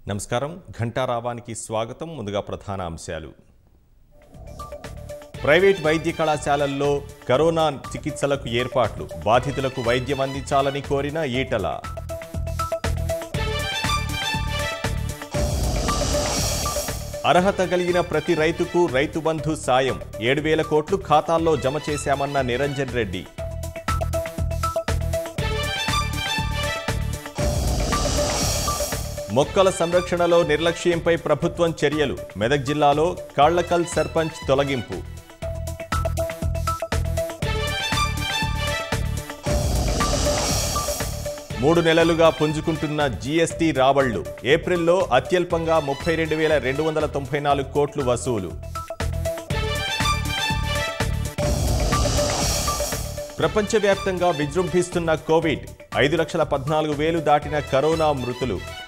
నమస్కారం ఘంటారావానికి స్వాగతం ముందుగా ప్రధాన అంశాలు ప్రైవేట్ వైద్య కళాశాలల్లో కరోనా చికిత్సలకు ఏర్పాట్లు బాధితులకు వైద్యం అందించాలని కోరిన ఈటల అర్హత కలిగిన ప్రతి రైతుకు రైతు బంధు సాయం ఏడు వేల కోట్లు ఖాతాల్లో జమ చేశామన్న నిరంజన్ రెడ్డి మొక్కల సంరక్షణలో నిర్లక్ష్యంపై ప్రభుత్వం చర్యలు మెదక్ జిల్లాలో కాళ్లకల్ సర్పంచ్ తొలగింపు మూడు నెలలుగా పుంజుకుంటున్న జీఎస్టీ రాబళ్లు ఏప్రిల్లో అత్యల్పంగా ముప్పై రెండు వేల రెండు వందల తొంభై నాలుగు కోట్లు వసూలు ప్రపంచవ్యాప్తంగా విజృంభిస్తున్న కోవిడ్ ఐదు లక్షల పద్నాలుగు వేలు దాటిన కరోనా మృతులు